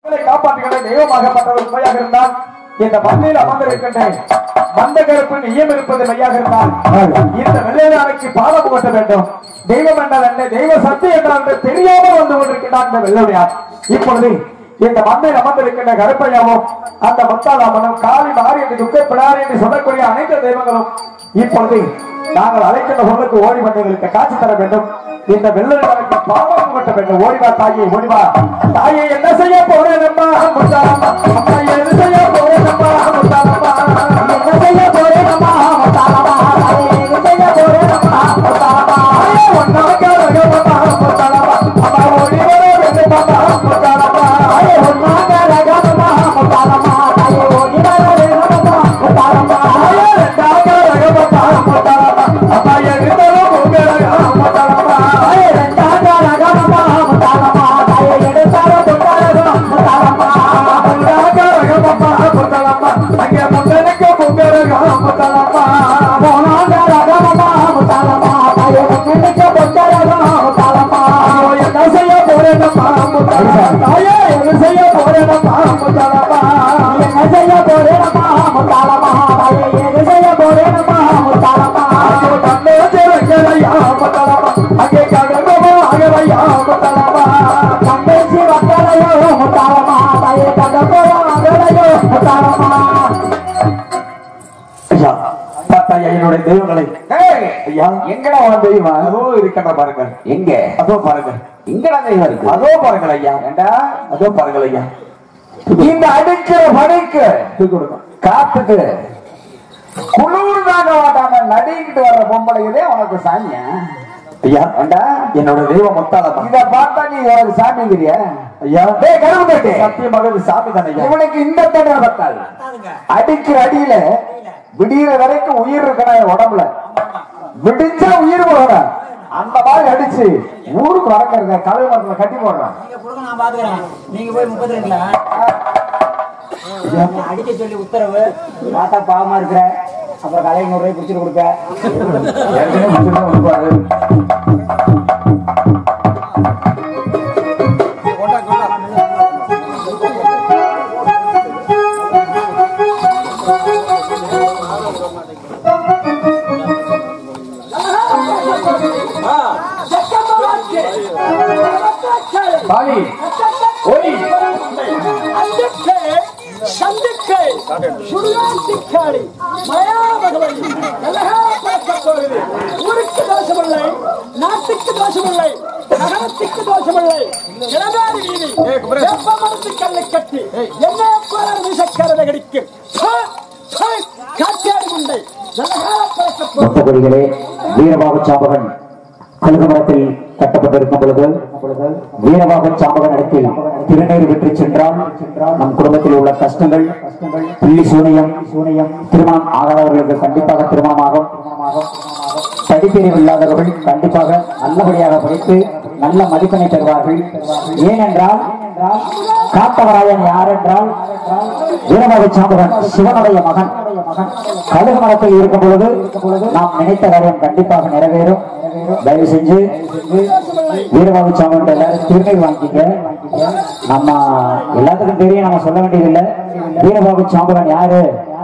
மக்களை காப்பாற்றுகிற தெய்வமாகப்பட்டவர் உண்மையாக இருந்தால் இந்த மண்ணில் அமர்ந்திருக்கின்ற மந்த கருப்பு நியம் இருப்பது மெய்யாக இருந்தால் இந்த வெள்ளையானுக்கு பாலம் புகட்ட வேண்டும் தெய்வம் என்றால் என்ன தெய்வ சக்தி என்றால் என்ன தெரியாமல் வந்து கொண்டிருக்கிறான் இந்த வெள்ளையார் இப்பொழுது இந்த மண்ணில் அமர்ந்திருக்கின்ற கருப்பையாவும் அந்த முத்தாலாமனும் காளி மாறி என்று துக்க பிடாரி என்று சொல்லக்கூடிய அனைத்து தெய்வங்களும் இப்பொழுது நாங்கள் அழைக்கின்ற பொருளுக்கு ஓடி வந்தவர்களுக்கு காட்சி தர வேண்டும் இந்த வெள்ளருக்கு பாவம் கட்ட வேண்டும் ஓடிவா தாயே ஓடிவா தாயே என்ன செய்ய போறேன் அம்மா முத்தாரம்மா அம்மா என்ன செய்ய போறேன் அம்மா முத்தாரம்மா என்ன செய்ய போறேன் அம்மா முத்தாரம்மா தாயே என்ன செய்ய போறேன் அம்மா முத்தாரம்மா ஐயே ஒன்னாக ரகமம்மா முத்தாரம்மா அம்மா ஓடி வர வேண்டும் அம்மா முத்தாரம்மா ஐயே ஒன்னாக ரகமம்மா முத்தாரம்மா தாயே ஓடி வர வேண்டும் அம்மா முத்தாரம்மா ஐயே ரெண்டாக ரகமம்மா முத்தாரம்மா அம்மா எழுதலும் உங்களா முத்தாரம்மா ஐயே ரெண்டாக ரகமம்மா முத்தாரம்மா தாயே எடுத்தாலும் முத்தாரம்மா முத்தாரம்மா ரெண்டாக ரகமம்மா முத்தாரம்மா அங்கே முந்தனுக்கு முங்கரகா முத்தாரம்மா போனாங்க ரகமம்மா முத்தாரம்மா தாயே முந்தனுக்கு முங்கரகா முத்தாரம்மா என்ன செய்ய போறேனம்மா முத்தாரம்மா தாயே என்ன செய்ய போறேனம்மா முத்தாரம்மா என்ன செய்ய போறேனம்மா முத்தாரம்மா தாயே என்ன செய்ய போறேனம்மா முத்தாரம்மா தன்னே திறக்கலையா முத்தாரம்மா அங்கே கடகமோ அகலையா முத்தாரம்மா கண்டேசி வக்கலையோ முத்தாரம்மா தாயே கடகமோ அகலையோ முத்தாரம்மா ஐயா பார்த்தாயா என்னுடைய தெய்வங்களை ஐயா எங்கடா உன் தெய்வம் அதோ இருக்கின்ற பாருங்க எங்க அதோ பாருங்க எங்கடா தெய்வம் இருக்கு அதோ பாருங்கள் ஐயா ஏண்டா அதோ பாருங்கள் ஐயா இந்த அடிக்கிற படைக்கு காத்துக்கு குளிர் தாங்க மாட்டாங்க நடிக்கிட்டு வர்ற பொம்பளைகளே உனக்கு சாமியா ஐயா ஏண்டா என்னோட தெய்வம் மொத்தால இத பார்த்தா நீ உனக்கு சாமிங்கிறிய ஐயா டேய் கருவு கட்டு சத்தியமாக இது சாமி தானே இவனுக்கு இந்த தண்டனை பத்தாது அடிக்கிற அடியில விடியிற வரைக்கும் உயிர் இருக்கணும் என் உடம்புல விடிஞ்சா உயிர் போடுறேன் அந்த மாதிரி அடிச்சு ஊருக்கு வளர்க்கறத கழுவு மரத்துல கட்டி போடுறான் நீங்க கொடுங்க நான் பாத்துக்கிறேன் நீங்க போய் முப்பத்தி ரெண்டுல அடிக்க சொல்லி உத்தரவு பார்த்தா பாவமா இருக்கிற அப்புறம் கலை நூறு ரூபாய் பிடிச்சிட்டு கொடுப்ப ஏற்கனவே முடிச்சுதான் கொடுப்பாரு பாலி ஓடி சந்திக்கை சுடுகாட்டிக்காடி மயாபகவதி போகிறது ஊருக்கு தோஷமில்லை நாட்டுக்கு தோஷமில்லை நகரத்துக்கு தோஷமில்லை இளவேறு வீதி வேப்பமரத்து கல்லை கட்டி என்ன போல வீசக்கரதை கடிக்கும் காட்டியாடி உண்டை நல்லகால பழக்க பக்தகுடிகளே வீரபாகு சாம்பகன் கழுகுமரத்தில் கட்டப்பட்டிருக்கும் பொழுது வீரபாகு சாம்பகன் இடத்தில் திருநீர் விட்டு சென்றால் நம் குடும்பத்தில் உள்ள கஷ்டங்கள் புள்ளி சூனியம் சூனியம் திருமணம் ஆகாதவர்களுக்கு கண்டிப்பாக திருமணமாகும் படிப்பிரிவு இல்லாதவர்கள் கண்டிப்பாக நல்லபடியாக படித்து நல்ல மதிப்பெண்ணை பெறுவார்கள் ஏனென்றால் காத்தவராயன் யார் என்றால் வீரபாகு சாம்பகன் சிவனுடைய மகன் கழுகு மரத்தில் இருக்கும் பொழுது நாம் நினைத்த காரியம் கண்டிப்பாக நிறைவேறும் தயவு செஞ்சு வீரபாபு சாமன் எல்லாரும் திருநீர் வாங்கிக்க நம்ம எல்லாத்துக்கும் தெரியும் நம்ம சொல்ல வேண்டியதில்லை வீரபாபு சாம்பகன் யாரு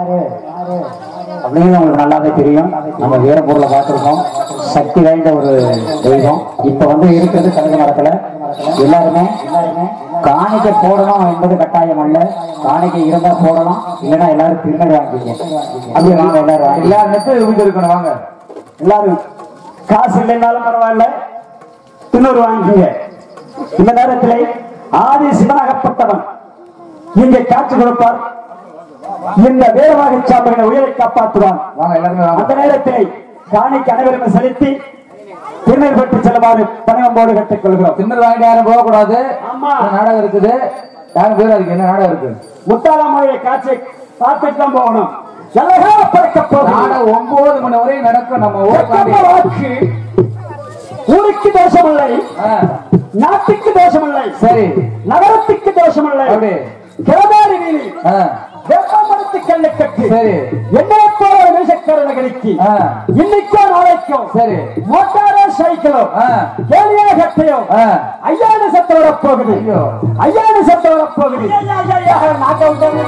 அப்படின்னு உங்களுக்கு நல்லாவே தெரியும் நம்ம வீரப்பொருளை பார்த்திருக்கோம் சக்தி வாய்ந்த ஒரு தெய்வம் இப்ப வந்து இருக்கிறது கழுகு மரத்துல எல்லாருமே காணிக்கை போடணும் என்பது கட்டாயம் அல்ல காணிக்கை இருந்தா போடலாம் இல்லைன்னா எல்லாரும் திருநீர் வாங்கிக்க அப்படி வாங்க எல்லாரும் வாங்க. எல்லா நெட்டும் இருந்து இருக்கணும் வாங்க எல்லாரும் காசு இல்லைன்னாலும் பரவாயில்ல இன்னொரு வாங்கிங்க இந்த நேரத்திலே ஆதி சிவனாகப்பட்டவன் இங்கே காட்சி கொடுப்பார் இந்த வீரவாக சாம்பகனை உயிரை காப்பாற்றுவான் வாங்க எல்லாருமே வாங்க அந்த நேரத்திலே காணிக்கு அனைவரும் செலுத்தி திருநெல் பெற்று செல்லுமாறு பணிவம்போடு கற்றுக் கொள்கிறோம் திண்ணல் வாங்கிட்டு யாரும் போகக்கூடாது ஆமா. ஒரு நாடகம் இருக்குது யாரும் போயிடாதீங்க என்ன நாடகம் இருக்கு முத்தாலாமலையை காட்சி பார்த்துட்டு தான் போகணும் எல்லகால படைக்க போகிறோம் நாடகம் ஒன்பது மணி வரையும் நடக்கும் நம்ம ஊருக்காண்டி வாக்கு ஊருக்கு தோஷமில்லை ஆ, நாட்டுக்கு தோஷமில்லை சரி நகரத்துக்கு தோஷமில்லை அப்படி. கிளமாரி வீதி ஆ, வேப்பமரத்து கல்லை கட்டி சரி என்னை போல ஒரு மீசக்கார நகரிக்கு ஆ, இன்னைக்கோ நாளைக்கும் சரி மோட்டாரோ சைக்கிளோ ஆ. கேலியா கட்டையோ ஆ. ஐயானு சத்தம் வரப்போகுது ஐயோ. ஐயானு சத்தம் வரப்போகுது நாக்க விட்டவரு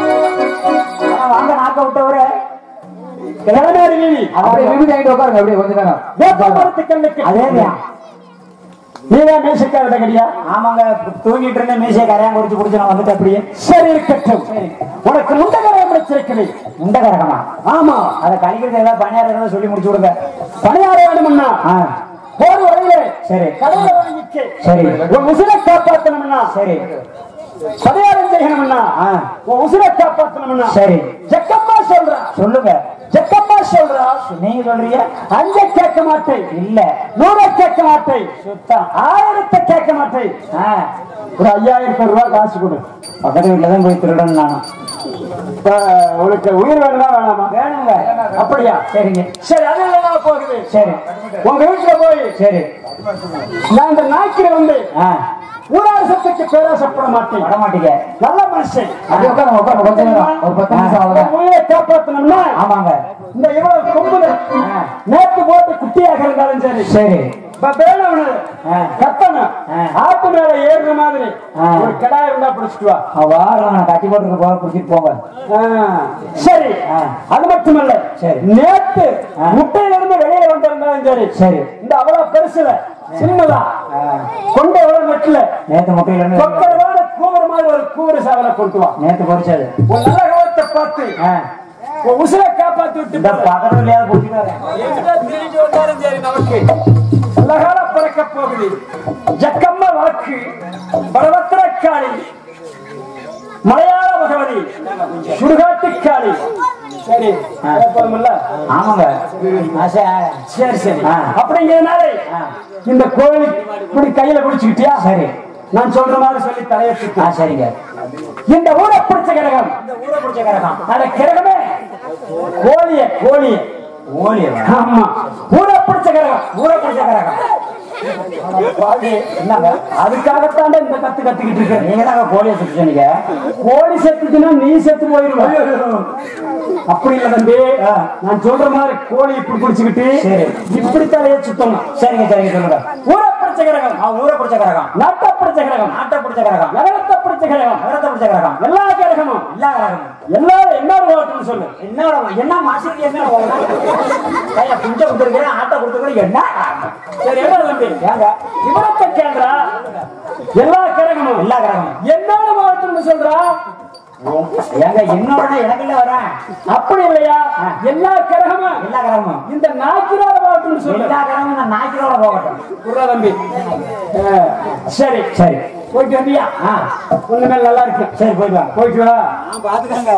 வாங்க நாக்க விட்டவரு கிளமாரி வீதி அப்படியே விபூதி வாங்கிட்டு உட்காருங்க அப்படியே கொஞ்ச நேரம் வேப்பமரத்து கல்லை அதேதான் கட்டி நீதான் மீசக்கார நகரியா ஆமாங்க தூங்கிட்டு இருந்த மீசையை கரையான் குடிச்சு குடிச்சு நான் வந்துட்டு அப்படியே சரி இருக்கட்டும் உனக்கு முண்டகரம் கிடைச்சிருக்கிறேன் முண்டை கரகமா ஆமா அதை கழிக்கிறது ஏதாவது பணியாரம் இருந்தா சொல்லி முடிச்சு விடுங்க பணியார வேணும்னா ஆ போர் வழியிலே சரி கடையில வாங்கிக்கு சரி உன் உசிரை காப்பாத்தணும்னா சரி பணியாரம் செய்யணும்னா ஆ. உன் உசிரை காப்பாத்தணும்னா சரி ஜக்கம்மா சொல்றா சொல்லுங்க ஜக்கம்மா சொல்றா நீங்க சொல்றீங்க அஞ்ச கேட்க மாட்டேன் இல்ல நூற கேட்க மாட்டேன் சுத்தம் ஆயிரத்தை கேட்க மாட்டேன் ஆ ஒரு ஐயாயிரம் ரூபாய் காசு கொடு பக்கத்து வீட்டுல தான் போய் திருடணும் நானும் இப்ப உனக்கு உயிர் வேணுமா வேணாமா வேணுங்க அப்படியா சரிங்க சரி அது என்ன போகுது சரி உங்க வீட்டுல போய் சரி நான் இந்த நாய்க்கிற வந்து ஆ ஊராசத்துக்கு பேராசப்பட மாட்டேன் விட மாட்டீங்க நல்ல மனுஷன் அப்படியே உட்காருங்க உட்காருங்க கொஞ்ச நேரம் ஒரு பத்து நிமிஷம் அவ்வளவுதான் உன் உயிரை காப்பாத்தணும்னா ஆமாங்க இந்த இவ்வளவு கொம்புல ஆ. நேத்து போட்டு குட்டியாக இருந்தாலும் சரி சரி இப்ப வேணும்னு ஆ. கத்தணும் ஆ. ஆத்து மேல ஏறுற மாதிரி ஆ. ஒரு கடா இருந்தா பிடிச்சிட்டு வா வாரம் நான் கட்டி போட்டுருக்க போக குடிச்சிட்டு போங்க ஆ. சரி ஆ. அது மட்டுமல்ல சரி. நேத்து ஆ. முட்டையில இருந்து வெளியில வந்திருந்தாலும் சரி சரி இந்த அவ்வளவு பெருசுல சின்னதா ஆ. கொண்ட எவ்வளவு நெட்டுல நேத்து முட்டையில இருந்து கொக்கரவோட கூவுற மாதிரி ஒரு கூவுற சாவல கொண்டு வா நேத்து பொறிச்சது உன் நல்ல கவனத்தை பார்த்து ஆ. உன் உசுரை காப்பாத்தி விட்டு இந்த பக்கத்து வீட்லயாவது குடிச்சிட்டு வரேன் எங்க திரும்பி வந்தாலும் சரி நமக்கு நல்லகால பிறக்க போகுது ஜக்கம்ம வாக்கு பரவத்திரக்காளி மலையாள பகவதி சுடுகாட்டுக்காளி சரி போதுமில்ல ஆமாங்க ஆசை சரி சரி ஆ. அப்படிங்கிறதுனால ஆ. இந்த கோழி இப்படி கையில பிடிச்சுக்கிட்டியா சரி நான் சொல்ற மாதிரி சொல்லி தலையெடுத்து ஆ சரிங்க இந்த ஊரை பிடிச்ச கிரகம் இந்த ஊரை பிடிச்ச கிடக்கான் அந்த கிரகமே கோழிய கோழிய ஓலிய ஆமா ஊரை பிடிச்ச கிரகம் ஊரை பிடிச்ச கிடக்கான் என்னங்க அதுக்காகத்தான் இந்த கத்து கத்துக்கிட்டு இருக்க நீங்க தாங்க கோழியை சுத்தி சொன்னீங்க கோழி செத்துச்சுன்னா நீ செத்து போயிருவ அப்படி இல்ல தம்பி ஆ. நான் சொல்ற மாதிரி கோழி இப்படி பிடிச்சுக்கிட்டு சரி. இப்படி தலையை சுத்தணும் சரிங்க சரிங்க சொல்லுங்க ஊரை பிடிச்ச கிரகம் ஆ ஊரை பிடிச்ச கிடக்கான் நாட்டை பிடிச்ச கிரகம் நாட்டை பிடிச்ச கிடக்கான் நகரத்தை பிடிச்ச கிரகம் நகரத்தை பிடிச்ச கிடக்கான் எல்லா கிரகமும் எல்லா கிடக்கும் எல்லாரும் என்ன ஓட்டுன்னு சொல்லு என்னோட என்ன மாசிக்கு என்ன கைய புஞ்ச கொடுத்துருக்கேன் ஆட்டை கொடுத்துருக்கேன் என்ன சரி என்ன தம்பி ஏங்க விவரத்தை கேள்றா எல்லா கிரகமும் எல்லா கிடக்கும் என்னோட ஓட்டுன்னு சொல்றா ஏங்க என்னோட எனக்கு இல்ல வரேன் அப்படி இல்லையா எல்லா கிரகமும் எல்லா கிடமும் இந்த நாய்க்கிராத ஓட்டுன்னு சொல்லு எல்லா கிடமும் நான் நாய்க்கிலோட போகட்டும் குர்ரா தம்பி ஆ, சரி சரி போயிட்டு வந்தியா ஆ ஒண்ணுமே நல்லா இருக்கு சரி போயிட்டு வாங்க போயிட்டு வா பாத்துக்கங்க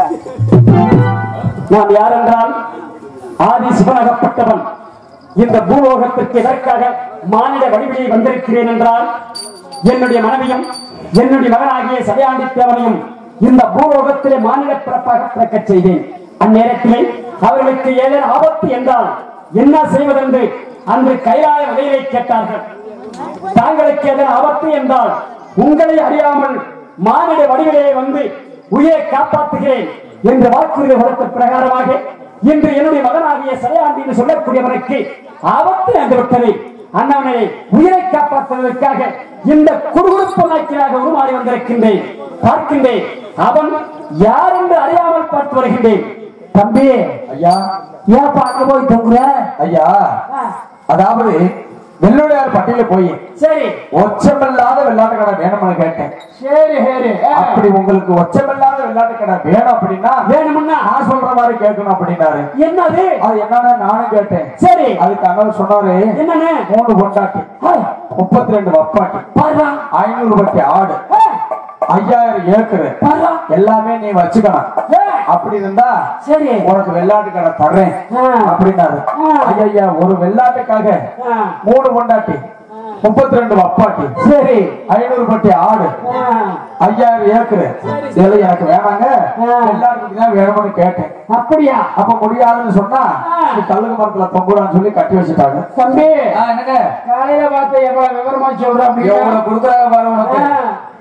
நான் யார் என்றால் ஆதி சிவனகப்பட்டவன் இந்த பூலோகத்திற்கு எதற்காக மானிட வடிவிலே வந்திருக்கிறேன் என்றால் என்னுடைய மனைவியும் என்னுடைய மகனாகிய சதையாண்டி தேவனையும் இந்த பூலோகத்திலே மானிட பிறப்பாக பிறக்கச் செய்தேன் அந்நேரத்திலே அவர்களுக்கு ஏதேனும் ஆபத்து என்றால் என்ன செய்வதென்று அன்று கைலாய வகையை கேட்டார்கள் தாங்களுக்கு எதன் ஆபத்து என்றால் உங்களை அறியாமல் மானிட வடிவிலே வந்து உயிரை காப்பாற்றுகிறேன் என்று வாக்குறுதி கொடுத்த பிரகாரமாக இன்று என்னுடைய மகனாகிய சரையாண்டி என்று சொல்லக்கூடியவனுக்கு ஆபத்து வந்துவிட்டது அண்ணவனை உயிரை காப்பாற்றுவதற்காக இந்த குறுகுறுப்பு நாய்க்கலாக உருமாறி வந்திருக்கின்றேன் பார்க்கின்றேன் அவன் யார் என்று அறியாமல் பார்த்து வருகின்றேன் தம்பி ஐயா ஏன் பார்க்க போய் தொங்குற ஐயா அதாவது வெள்ளுடையார் பட்டியல போய் சரி ஒச்சமில்லாத வெள்ளாட்டு கடை வேணும்னு கேட்டேன் சரி சரி அப்படி உங்களுக்கு ஒச்சமில்லாத வெள்ளாட்டு கடை வேணும் அப்படின்னா வேணும்னா நான் சொல்ற மாதிரி கேட்கணும் அப்படின்னாரு என்னது அது என்னன்னா நானும் கேட்டேன் சரி அதுக்கு அண்ணன் சொன்னாரு என்னன்னு மூணு பொண்டாட்டி முப்பத்தி ரெண்டு வப்பாட்டி பாருடா ஐநூறு பட்டி ஆடு ஐயாயிரம் ஏக்கரு பாருடா எல்லாமே நீ வச்சுக்கணும் அப்படி இருந்தா சரி உனக்கு வெள்ளாட்டு கடை தர்றேன் ஆ. அப்படின்னாரு ஆ. ஐயா ஒரு வெள்ளாட்டுக்காக ஆ. மூணு பொண்டாட்டி முப்பத்தி ரெண்டு வப்பாட்டி சரி ஐநூறு பட்டி ஆடு ஆ. ஐயாயிரம் ஏக்கரு இதெல்லாம் எனக்கு வேணாங்க ஆ. வெள்ளாட்டுக்கு தான் வேணும்னு கேட்டேன் அப்படியா அப்ப முடியாதுன்னு சொன்னா ஆ. நீ கல்லுக்கு மரத்துல தொங்குறான்னு சொல்லி கட்டி வச்சுட்டாங்க தம்பி என்னங்க காலையில பார்த்து எவ்வளவு விவரமா சொல்ற எவ்வளவு கொடுக்குறாங்க பாரு உனக்கு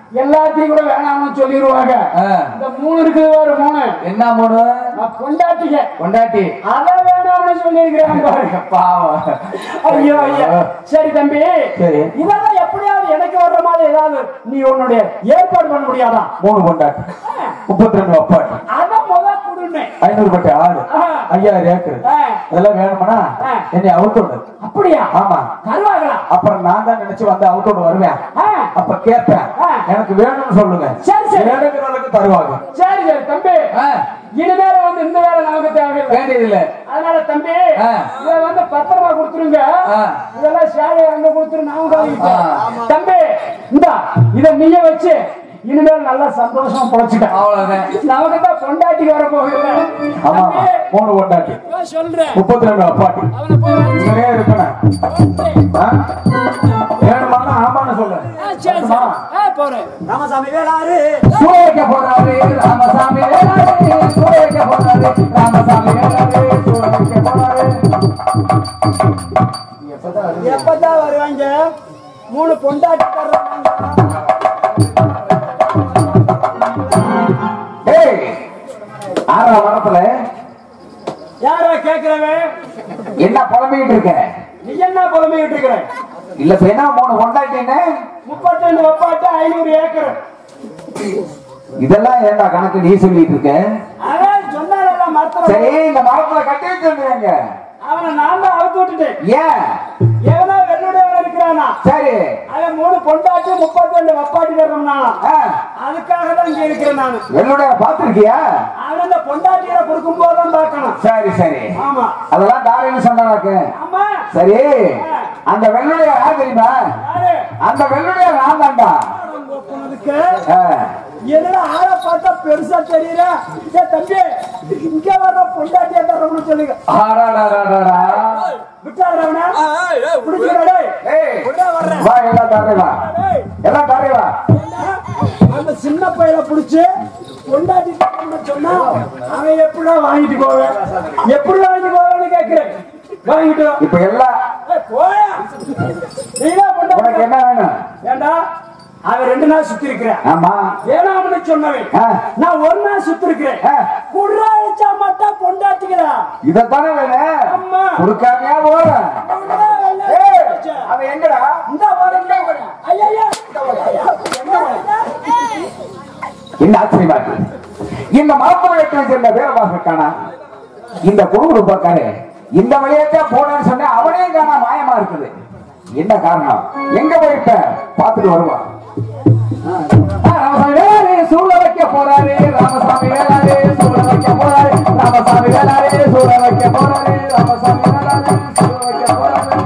எல்லாத்தையும் கூட வேணாம்னு சொல்லிடுவாங்க ஆ. இந்த மூணு இருக்குது பாரு மூணு என்ன மூணு நான் கொண்டாட்டிக்க கொண்டாட்டி அத வேணாம்னு சொல்லியிருக்கிறேன் பாருங்க பாவம் ஐயோ ஐயா சரி தம்பி சரி. இதெல்லாம் எப்படியாவது எனக்கு வர்ற மாதிரி ஏதாவது நீ உன்னுடைய ஏற்பாடு பண்ண முடியாதா மூணு கொண்டாட்டி முப்பத்தி ரெண்டு அப்பாட்டி அதான் முதல் கொடுன்னு ஐநூறு பட்டி ஆடு ஆ. ஐயாயிரம் ஏக்கர் ஆ. இதெல்லாம் வேணுமானா ஆ. என்னை அவுத்தோடு அப்படியா ஆமா தருவாங்களா அப்புறம் நான் தான் நினைச்சு வந்து அவுத்தோடு வருவேன் ஆ. அப்ப கேட்பேன் ஆ. எனக்கு வேணும்னு சொல்லுங்க சரி, சரி. வேணுங்கிறவங்களுக்கு தருவாங்க சரி சரி தம்பி ஆ. இனிமேல வந்து இந்த வேலை நமக்கு தேவையில்லை வேண்டியதில்லை அதனால தம்பி ஆ. இத வந்து பத்திரமா கொடுத்துருங்க ஆ. இதெல்லாம் சேவை அங்க கொடுத்துரு நான் கவனிக்கிறேன். ஆ. தம்பி இந்த இத நீயே வச்சு இனிமேல் நல்லா சந்தோஷமா பொழைச்சிட்டேன் அவ்வளவுதான் நமக்கு தான் பொண்டாட்டி வர போகுது ஆமா மூணு கொண்டாட்டி சொல்றேன் முப்பத்தி ரெண்டு அப்பாட்டி அவனை போய் இங்கனே இருக்கணும் ஆ? வேணுமானா ஆமான்னு சொல்லு வேணுமா? போறேன் ராமசாமி வேளாறு சூட வைக்க போறாரு ராமசாமி வேளாரு சூட வைக்க போறாரு ராமசாமி வேளாரு சூட வைக்க போறாரு எப்பதான் வருவாங்க மூணு பொண்டாட்டி ஏய் ஆறாம் மரத்துல யாரா கேக்குறவன் என்ன புலம்பிக்கிட்டு இருக்க நீ என்ன புலம்பிக்கிட்டு இருக்கிற இல்ல இப்ப என்ன மூணு கொண்டாட்டின்னு முப்பத்தெண்டு வெப்பாட்டு ஐநூறு ஏக்கர் இதெல்லாம் ஏன்டா கணக்கு நீ சொல்லிட்டு இருக்க அதான் சொன்னால மரத்துல சரி இந்த மரத்துல கட்டி வச்சிருந்தீங்க அவனை நான் தான் அவுத்து விட்டுட்டேன் ஏன் எவனோ வெள்ளுடையவன் இருக்கிறானா சரி அவன் மூணு பொண்டாட்டி முப்பத்தெண்டு வப்பாட்டி தர்றோம்னா ஆ, அதுக்காக தான் இங்க இருக்கிறேன் நானு வெள்ளுடைய பாத்திருக்கியா அவன் அந்த பொண்டாட்டியில கொடுக்கும் போதுதான் பார்க்கணும் சரி சரி ஆமா அதெல்லாம் தாரின்னு சொன்னாக்கு ஆமா சரி அந்த வெள்ளுடைய யார் தெரியுமா யாரு அந்த வெள்ளுடைய நான் தான்டா உனக்கு ஆ, என்னடா ஆளை பார்த்தா பெருசா தெரியல ஏ தம்பி இங்க வர்ற பொண்டாட்டியா தர்றோம்னு சொல்லுங்க ஆடாடாடாடாடா. விட்டாடுறவனா பிடிச்சிடா ஏய், விட்டா வர்றேன் வா எல்லாம் தாரே வா டேய், எல்லாம் தாரே வா அந்த சின்ன பையனை பிடிச்சு கொண்டாடி சொன்னா அவன் எப்படிடா வாங்கிட்டு போவேன் எப்படி வாங்கிட்டு போவேன்னு கேக்குறேன் வாங்கிட்டு வா. இப்ப எல்லாம் ஏய், போயா நீதான் உனக்கு கொண்டாடி என்ன வேணும் ஏண்டா அவன் ரெண்டு நாள் சுத்தி இருக்கிறேன் ஆமா வேணாம்னு சொன்னவன் ஆ. நான் ஒரு நாள் சுத்தி இருக்கிறேன் ஆ. குர்ரா அழிச்சா மட்டும் பொண்டாட்டிக்கிறா இதத்தானே வேணும் ஆமா. கொடுக்காமையா போறேன் குர்ரா வெள்ளை ஏய், அடிச்சா. அவன் எங்கடா இந்த வரேன், இந்த வரேன். ஐயையா, இந்த வரேன். எங்க வரேன்? என்ன ஆச்சரியமா இருக்கு இந்த மரப்பழத்தை சேர்ந்த வீரபாச காணா இந்த குடுகுடு பார்க்காரு இந்த வழியாச்சா போனான்னு சொன்னா அவனே காணா மாயமா இருக்குது என்ன காரணம் எங்க போயிட்ட பார்த்துட்டு வருவான் ஆ, ராமசாமி வேளாரு சூழ வைக்க போறாரு ராமசாமி வேளாரு சூழ வைக்க போறாரு ராமசாமி வேளாரு சூழ வைக்க போறாரு ராமசாமி வேளாரு சூழ வைக்க போறாரு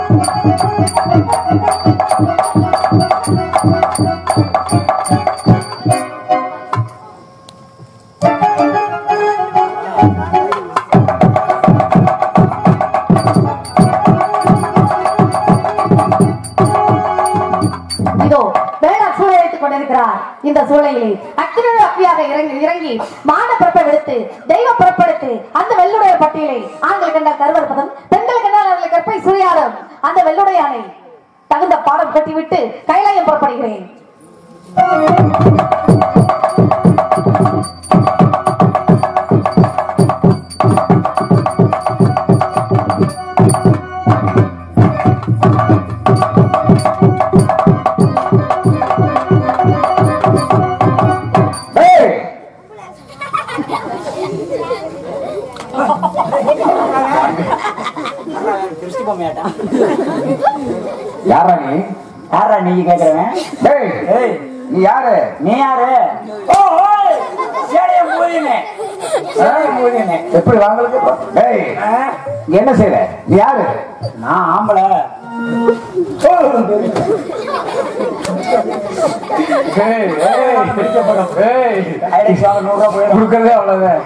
இதோ வேளாண் சூழலித்துக் கொண்டிருக்கிறார் இந்த சூழலில் அக்கினோடு அப்பியாக இறங்கி இறங்கி மான பிறப்பை விடுத்து தெய்வ பிறப்பெடுத்து அந்த வெள்ளுடைய பட்டியலை ஆண்கள் கண்டால் கருவறுப்பதும் பெண்கள் கண்டால் அவர்களை கற்பை சுரியாடும் அந்த வெள்ளுடையானை தகுந்த பாடம் கட்டிவிட்டு கைலாயம் புறப்படுகிறேன் ஏய் திருஷ்டி பொம்மையாட்டா யாரா நீ யாரா நீங்க கேக்குறவன் டேய் ஏய் நீ யாரு நீ யாரு ஓ ஓய் சேடைய மூதினே சேடைய மூதினே எப்படி வாங்களுக்கு டேய் நீ என்ன செய்யற நீ யாரு நான் ஆம்பளை ஏய் ஏய் பிடிக்கப்படும் ஏய் ஐடி சார் நூறு ரூபாய் போயிடும் கொடுக்கறதே அவ்வளவுதான்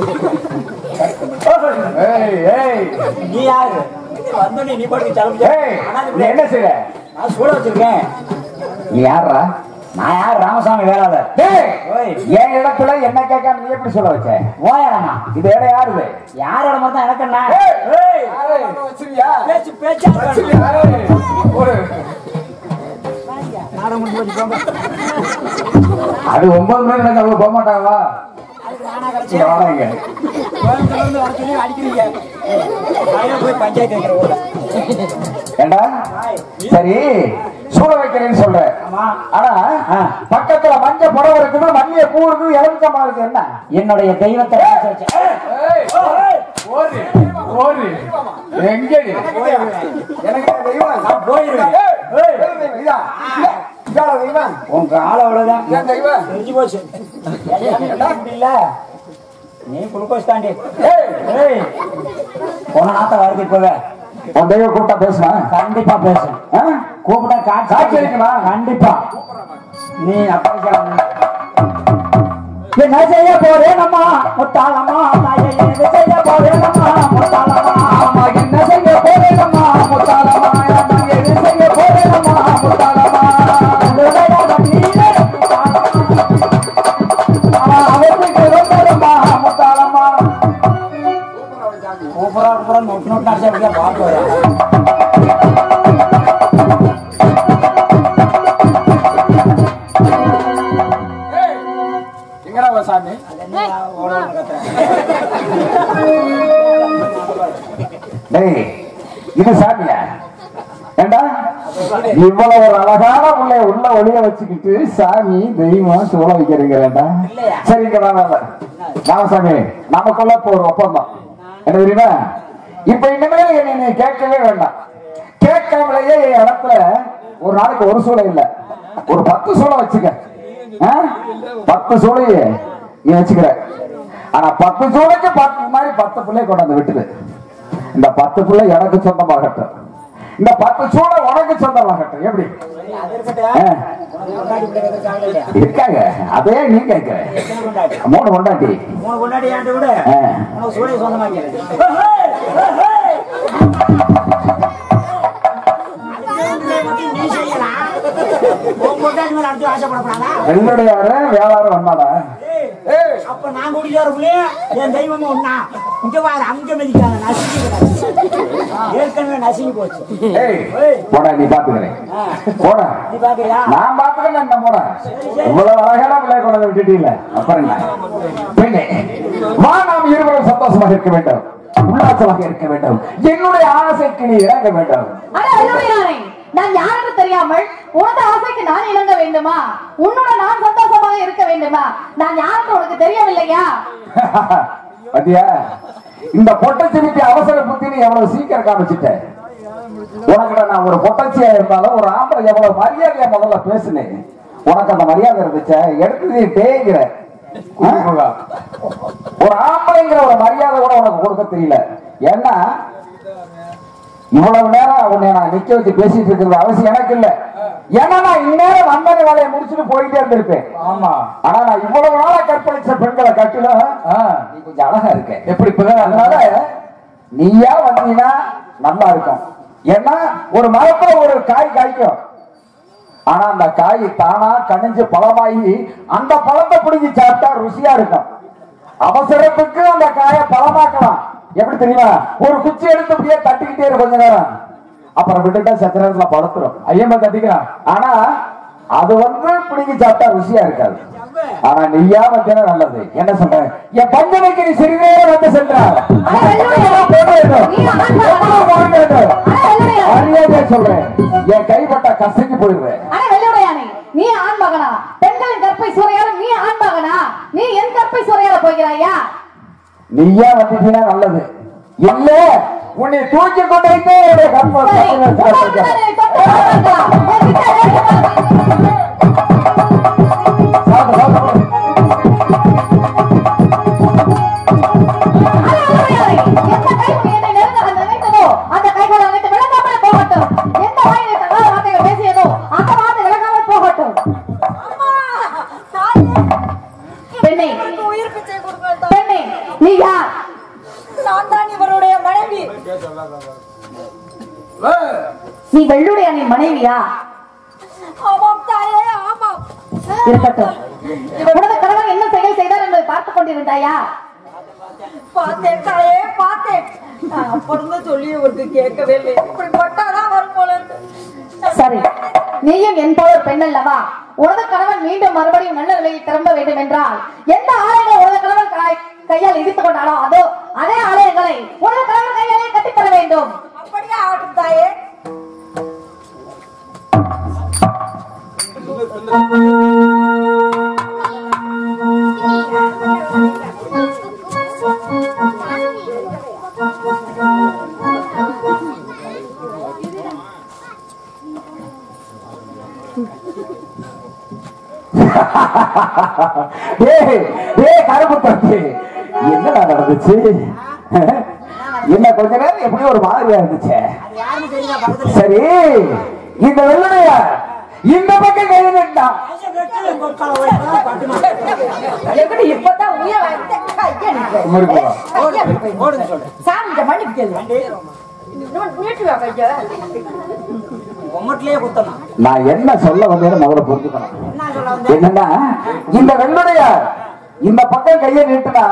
ஏய் ஏய் நீ யாரு வந்தோடனே நீ பாட்டுக்கு கிளம்பி ஏய் நீ என்ன செய்யற நான் சூட வச்சிருக்கேன் நீ யாரா நான் யார் ராமசாமி வேளாளர் டேய் ஓய். என் இடத்துல என்ன கேட்காம நீ எப்படி சொல்ல வச்ச ஓயடமா இது இடம் யாருது யாரோட மட்டும் எனக்கு என்ன ஏய். ஏய், யாரு? வச்சிருவியா? பேச்சு பேச்சா வச்சிருவியா? ஏய், ஒரு நாடகம் முடிஞ்சு வச்சு போங்க அது ஒன்பது மணி எனக்கு அவங்க போக மாட்டாங்களா இங்க வாடாங்க கோயம்புத்தூர்ல இருந்து வர சொல்லி அடிக்கிறீங்க அதுல போய் பஞ்சாயத்து வைக்கிற ஊர்ல ஏண்டா சரி சூட வைக்கிறேன்னு சொல்ற ஆனா பக்கத்துல மஞ்சள் புடவை இருக்குது மல்லிய பூ இருக்குது எலுமிச்சம்பழம் இருக்கு என்ன என்னுடைய தெய்வத்தை வச்சு வச்சேன். ஓடு ஓடு எங்க எனக்கு தெய்வம் நான் போயிருவேன் இதா இதா தெய்வம் உங்க ஆள் அவ்வளவுதான் இதான் தெய்வம் தெரிஞ்சு போச்சு இல்ல நீ குளுக்கோஸ் தாண்டி ஏய் ஏய் போன நாத்த வருது இப்பவே உன் தெய்வம் கூப்பிட்டா பேசுமா கண்டிப்பா பேசு ஆ? கூப்பிட்டா காட்சி சாட்சி இருக்குமா? கண்டிப்பா நீ அப்படி என்ன செய்ய போறேனம்மா முத்தாளம்மா தாயே என்ன செய்ய போறேனம்மா முத்தாளம்மா ஆமா என்ன செய்ய போறேனம்மா முத்தாளமா நான் எது செய்ய போறேனம்மா முத்தாளமா உன்னுடைய வண்டியிலே அவருக்கு வந்தரம்மா முத்தாளமா சூப்பரா சூப்பரா நோட்டு நோட்டு அடிச்சா பாட்டு வரேன் எங்கடா உன் சாமி டேய் இது சாமியா ஏண்டா இவ்வளவு ஒரு அழகான உள்ள உள்ள ஒளிய வச்சுக்கிட்டு சாமி தெய்வம் சூழ வைக்கிறீங்களேண்டா இல்லையா? சரிங்க வேணாம் ராமசாமி நமக்குள்ள இப்போ ஒரு ஒப்பந்தம் என்ன தெரியுமா இப்ப இனிமேல் என்னை நீ கேட்கவே வேண்டாம் கேட்காமலேயே என் இடத்துல ஒரு நாளைக்கு ஒரு சூளை இல்ல ஒரு பத்து சூளை வச்சுக்க ஆ? பத்து சூளையே நீ வச்சுக்கிற ஆனா பத்து சூளைக்கு பத்து மாதிரி பத்து பிள்ளை கொண்டாந்து விட்டுது இந்த பத்து பிள்ளை எனக்கு சொந்தமாகட்டும் இந்த பத்து சூளை உனக்கு சொந்தமாகட்டும் எப்படி அது இருக்கட்டும் ஆ, உனக்கு கொண்டாடி பிள்ளைங்க இருக்காங்க இல்லையா இருக்காங்க அதே நீ கேட்கிற எத்தனை கொண்டாடி மூணு கொண்டாட்டி மூணு கொண்டாடி ஏன்ட்டு விடு ஆ. உனக்கு சூழலை சொந்தமாக்கி நீ செய்யலாம் உன் கொண்டாடி மேல அடுத்து ஆசைப்படக்கூடாதா வெள்ளடையார வேளாறு வந்தாடா ஏய், அப்ப நான் குடிக்காரக்குள்ளே என் தெய்வமும் ஒண்ணா இங்க பாரு அங்க மதிக்காங்க நசுங்கி கிடக்கு. ஏற்கனவே நசுங்கி போச்சு ஏய் ஏய், போடா நீ பாத்துக்கிறேன் ஆ, போடா நீ பாக்குறியா நான் பாத்துக்கிறேன் என்ன போடா இவ்வளவு அழகான பிள்ளை கொண்டு விட்டுட்டீங்கள அப்புறம் என்ன பெண்ணே வா நாம் இருவரும் சந்தோஷமாக இருக்க வேண்டும் உல்லாசமாக இருக்க வேண்டும் என்னுடைய ஆசைக்கு நீ இறங்க வேண்டும் அட அருமையானே, நான் யாருக்கு தெரியாமல் உனது ஆசைக்கு நான் இணங்க வேண்டுமா உன்னோட நான் சந்தோஷமாக இருக்க வேண்டுமா நான் யாருக்கு உனக்கு தெரியவில்லையா பாத்தியா இந்த பொட்டச்சிரிப்பி அவசர புத்தின்னு எவ்வளவு சீக்கிரம் காமிச்சிட்ட உனக்கு நான் ஒரு பொட்டச்சியா இருந்தாலும் ஒரு ஆம்பளை எவ்வளவு மரியாதையா முதல்ல பேசுனேன் உனக்கு அந்த மரியாதை இருந்துச்சா எடுத்து நீ டேங்கிற ஆ? ஒரு ஆம்பளைங்கிற ஒரு மரியாதை கூட உனக்கு கொடுக்க தெரியல ஏன்னா இவ்வளவு நேரம் உன்னை நான் நிக்க வச்சு பேசிட்டு இருக்கிறது அவசியம் எனக்கு இல்ல ஏன்னா நான் இந்நேரம் வந்தன வேலையை முடிச்சுட்டு போயிட்டே இருந்திருப்பேன் ஆமா ஆனா நான் இவ்வளவு நாளா கற்பழிச்ச பெண்களை கட்டிலும் நீ கொஞ்சம் அழகா இருக்க எப்படி அதனால நீயா வந்தீங்கன்னா நல்லா இருக்கும் ஏன்னா ஒரு மரத்துல ஒரு காய் காய்க்கும் ஆனா அந்த காய் தானா கனிஞ்சு பழமாகி அந்த பழத்தை பிடிங்கி சாப்பிட்டா ருசியா இருக்கும் அவசரத்துக்கு அந்த காயை பழமாக்கலாம் எப்படி தெரியுமா ஒரு குச்சி எடுத்து அப்படியே தட்டிக்கிட்டே இரு கொஞ்ச நேரம் அப்புறம் விட்டுட்டா சத்த நேரத்துல படுத்துரும் ஐயமா தட்டிக்கலாம் ஆனா அது வந்து பிடிங்கி சாப்பிட்டா ருசியா இருக்காது ஆனா நீயா வந்தா நல்லது என்ன சொல்றேன் என் பஞ்சனைக்கு நீ சிறிதேரம் வந்து சென்றார் அறியாதே சொல்றேன் என் கைப்பட்ட கசங்கி போயிடுவேன் அட வெள்ளுடையானே நீ ஆண் மகனா பெண்களின் கற்பை சூறையாட நீ ஆண் மகனா நீ என் கற்பை சூறையாட போகிறாயா நீயா வந்துட்டீங்கன்னா நல்லது இல்ல உன்னை தூக்கி கொண்டு வைத்தே என்னுடைய கற்பனை சரி, சத்தியத்தை உட்கார்ந்து சாப்பிட்டுக்க. தொட்டு பார்க்கலாம். என்கிட்ட வேடிக்கை சாப்பிடு, சாப்பிடு. அட வெள்ளுடையானே, எந்த கை உன் என்னை நெருங்க நினைத்ததோ, அந்த கைகள் அனைத்து விளங்காமல் போகட்டும் எந்த வாய் என்னை தகாத வார்த்தைகள் பேசியதோ அந்த வார்த்தை விளங்காமல் போகட்டும் பெண்ணே உயிர் பிச்சை கொடுங்கள் பெண்ணே நீ யார் நான் தான் இவருடைய மனைவி நீ வெள்ளுடையானின் மனைவியா ஆமாம் தாயே ஆமாம் இருக்கட்டும் உனது கணவன் என்ன செயல் செய்தார் என்பதை பார்த்துக் கொண்டிருந்தாயா பார்த்தேன் தாயே பார்த்தேன் நான் அப்பிருந்து சொல்லி இவருக்கு கேட்கவே இல்லை இப்படி பட்டாதான் வரும் போல இருக்கு. சரி நீயும் என் போல ஒரு பெண் அல்லவா உனது கணவன் மீண்டும் மறுபடியும் நல்ல நிலையை திரும்ப வேண்டும் என்றால் எந்த ஆலயங்களை உனது கணவன் கை- கையால் இடித்துக் கொண்டானோ அதோ அதே ஆலயங்களை உனது கணவன் கையாலே கட்டித்தர வேண்டும் அப்படியே ஆகட்டும் தாயே டேய் டேய் கருப்பு தம்பி என்னடா நடந்துச்சு என்ன கொஞ்ச நேரம் எப்படியோ ஒரு மாதிரியா இருந்துச்சு அது யாருன்னு தெரியுமா பக்கத்துல சரி இந்த வெள்ளடைய இந்த பக்கம் கை நின்றான் கையை வெட்டு, கொக்கால போய் இப்பதான் பட்டுமா. எப்படி இப்பதான் உயிரை வாங்கிட்டு கையை நிக்கு. முறுக்கு வா. கையை நிக்கு. ஓடுங்க சொல்றேன். சாமி கிட்ட மன்னிப்பு கேளு. இன்னும் நீட்டுவா கையை. உம்மட்டிலேயே குத்தணும். நான் என்ன சொல்ல வந்தேன்னு முதல்ல புரிஞ்சுக்கணும் என்ன சொல்ல வந்தேன்? என்னன்னா இந்த வெள்ளுடைய இந்த பக்கம் கையை நீட்டுனா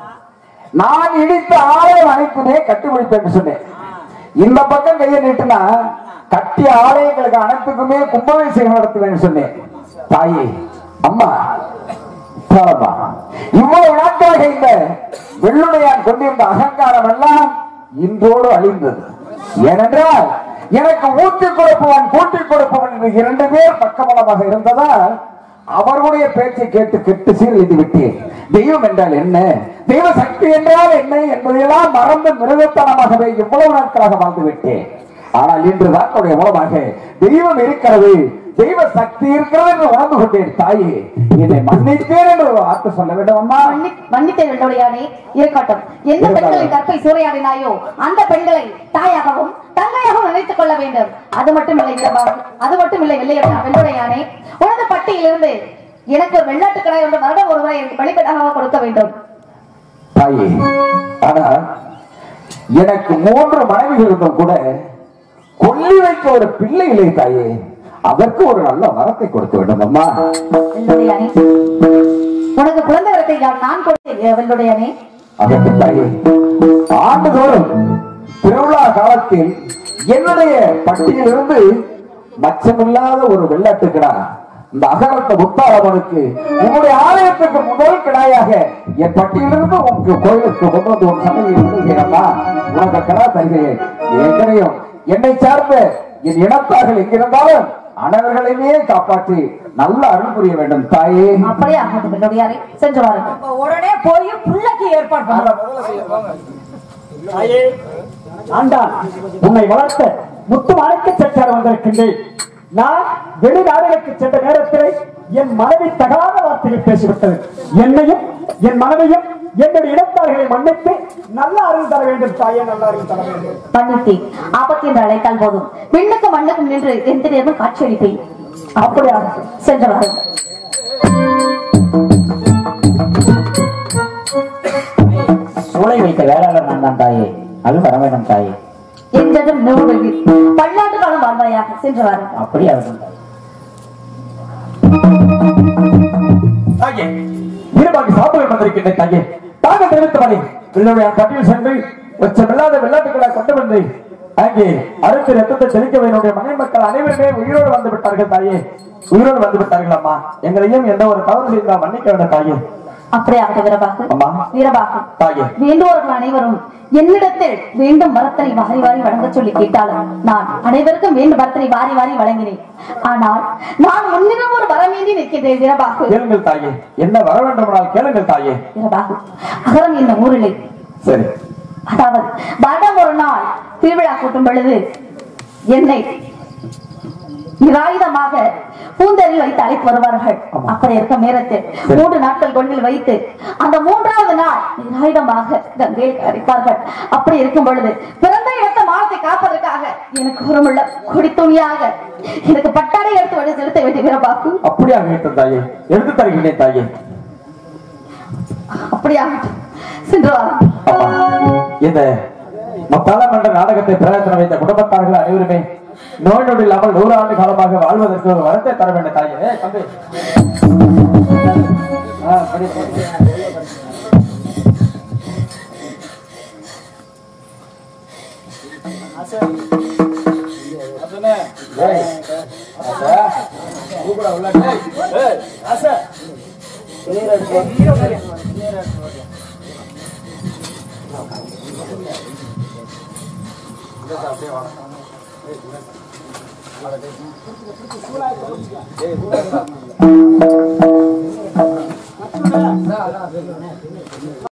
நான் இடித்த ஆலயம் அனைத்துமே கட்டி முடிப்பேன் சொன்னேன் இந்த பக்கம் கையை நீட்டுனா கட்டிய ஆலயங்களுக்கு அனைத்துக்குமே கும்பாபிஷேகம் நடத்துவேன் சொன்னேன் தாயே அம்மா தாளம்மா. இவ்வளவு நாட்களாக இந்த வெள்ளுடையான் கொண்டிருந்த அகங்காரம் எல்லாம் இன்றோடு அழிந்தது ஏனென்றால் எனக்கு ஊட்டிக் கொடுப்பவன் கூட்டிக் கொடுப்பவன் என்று இரண்டு பேர் பக்கபலமாக இருந்ததால் அவர்களுடைய பேச்சை கேட்டு கெட்டு சீரழித்து விட்டேன் தெய்வம் என்றால் என்ன தெய்வ சக்தி என்றால் என்ன என்பதையெல்லாம் மறந்து மிருகத்தனமாகவே இவ்வளவு நாட்களாக வாழ்ந்து விட்டேன் ஆனால் இன்று வாக்குடைய மூலமாக தெய்வம் இருக்கிறது தெய்வ சக்தி இருக்கிறது என்று உணர்ந்து கொண்டேன் தாயே என்னை மன்னித்தேன் என்று ஒரு வார்த்தை சொல்ல வேண்டும் அம்மா மன்னி- மன்னித்தேன் வெள்ளோடையானே இருக்கட்டும் எந்த பெண்களின் கற்பை சூறையாடினாயோ அந்த பெண்களை தாயாகவும் தங்கையாகவும் நினைத்துக் கொள்ள வேண்டும் அது மட்டும் இல்லை வீரபாகு அது மட்டும் இல்லை வெள்ளையடா வெள்ளோடையானே உனது பட்டியிலிருந்து எனக்கு ஒரு வெள்ளாட்டு கடை ஒன்று வருடம் ஒருவரை எனக்கு வெளிப்படையாக கொடுக்க வேண்டும் தாயே ஆனா எனக்கு மூன்று மனைவிகள் இருந்தும் கூட கொல்லி வைக்க ஒரு பிள்ளை இல்லை தாயே அதற்கு ஒரு நல்ல வரத்தை கொடுக்க வேண்டும் அம்மா வெள்ளோடையானே உனக்கு குழந்தை வரத்தை நான் நான் கொடுத்தேன் வெள்ளோடையானே அதற்கு தாயே ஆண்டுதோறும் திருவிழா காலத்தில் என்னுடைய பட்டியலிருந்து மச்சமில்லாத ஒரு வெள்ளாட்டு கிடா இந்த அகரத்த முத்தாரம்மனுக்கு உங்களுடைய ஆலயத்துக்கு முதல் கிடாயாக என் பட்டியலிருந்து உங்க கோயிலுக்கு கொண்டு வந்து ஒரு சமையல் கொடுக்கிறேன்மா உனக்கு கிடா தருகிறேன் ஏற்கனையும் என்னை சார்ந்த என் இனத்தார்கள் எங்கிருந்தாலும் அனைவர்களையுமே காப்பாற்றி நல்ல அருள் புரிய வேண்டும் தாயே அப்படியே ஆகட்டும் வெள்ளோடையாரே சென்று வாருங்கள் அப்ப உடனே போய் பிள்ளைக்கு ஏற்பாடு பண்ண தாயே ஆண்டான் உன்னை வளர்த்த முத்து மாணிக்க செட்டார் வந்திருக்கின்றேன் நான் வெளிநாடுகளுக்கு சென்ற நேரத்தில் என் மனைவி தகாத வார்த்தைகள் பேசிவிட்டது என்னையும் என் மனைவியும் என்னுடைய இடத்தார்களை மன்னித்து நல்ல அருள் தர வேண்டும் தாயே நல்ல அருள் தர வேண்டும் மன்னித்தேன் ஆபத்து என்று அழைத்தால் போதும் விண்ணுக்கும் மண்ணுக்கும் நின்று எந்த நேரமும் காட்சியளிப்பேன் அப்படியாக சென்று வாருங்கள் சூளை வைத்த வேளாளர் நான் தான் தாயே அது வர வேண்டும் தாயே என்றதும் நூறு பல்லாண்டு காலம் வாழ்வாயாக சென்று வாருங்கள் அப்படி ஆகட்டும் தாயே தாயே வீரபாக்கு சாப்பிட வந்திருக்கின்றேன் தாயே தாங்கள் தெரிவித்தபடி என்னுடைய பட்டியல் சென்று வெச்சமில்லாத வெள்ளாட்டுகளை கொண்டு வந்து அங்கே அறுத்து ரத்தத்தை தெளிக்க என்னுடைய மனை மக்கள் அனைவருமே உயிரோடு வந்து விட்டார்கள் தாயே உயிரோடு வந்து விட்டார்கள் அம்மா எங்களையும் எந்த ஒரு தவறு செய்தால் மன்னிக்க வேண்டும் தாயே அப்படியாக வீரபாகு அம்மா. வீரபாகு தாயே வேண்டுவோர்கள் அனைவரும் என்னிடத்தில் வேண்டும் வரத்தனை வாரி வாரி வழங்க சொல்லி கேட்டாலும் நான் அனைவருக்கும் வேண்டும் வரத்தனை வாரி வாரி வழங்கினேன் ஆனால் நான் முன்னிடம் ஒரு வரமேந்தி நிற்கின்றேன் வீரபாகு கேளுங்கள் தாயே என்ன வர வேண்டுமானால் கேளுங்கள் தாயே வீரபாகு அகரம் இந்த ஊரிலே சரி அதாவது வருடம் ஒரு நாள் திருவிழா கூட்டும் பொழுது என்னை நிராயுதமாக பூந்தரில் வைத்து அழைத்து வருவார்கள் அப்படி இருக்கும் நேரத்தில் மூன்று நாட்கள் கொண்டில் வைத்து அந்த மூன்றாவது நாள் நிராயுதமாக கங்கையில் அழைப்பார்கள் அப்படி இருக்கும் பொழுது பிறந்த இடத்த மானத்தை காப்பதற்காக எனக்கு ஒருமுள்ள கொடி துணியாக எனக்கு பட்டாடை எடுத்து வழி செலுத்த வேண்டிய வீரபாக்கு அப்படியாக வேண்டும் தாயே எடுத்து தருகின்றேன் தாயே அப்படியாகட்டும் சென்று வாரம் அப்பா, இந்த முத்தாளம் என்ற நாடகத்தை பிரயத்தனம் வைத்த குடும்பத்தார்கள் அனைவருமே நோய் நொடி இல்லாமல் நூறு ஆண்டு காலமாக வாழ்வதற்கு ஒரு வரத்தை தர வேண்டும் தாயே ஏய், தம்பி ஆ, படி, படி. ஏய், ஆசா.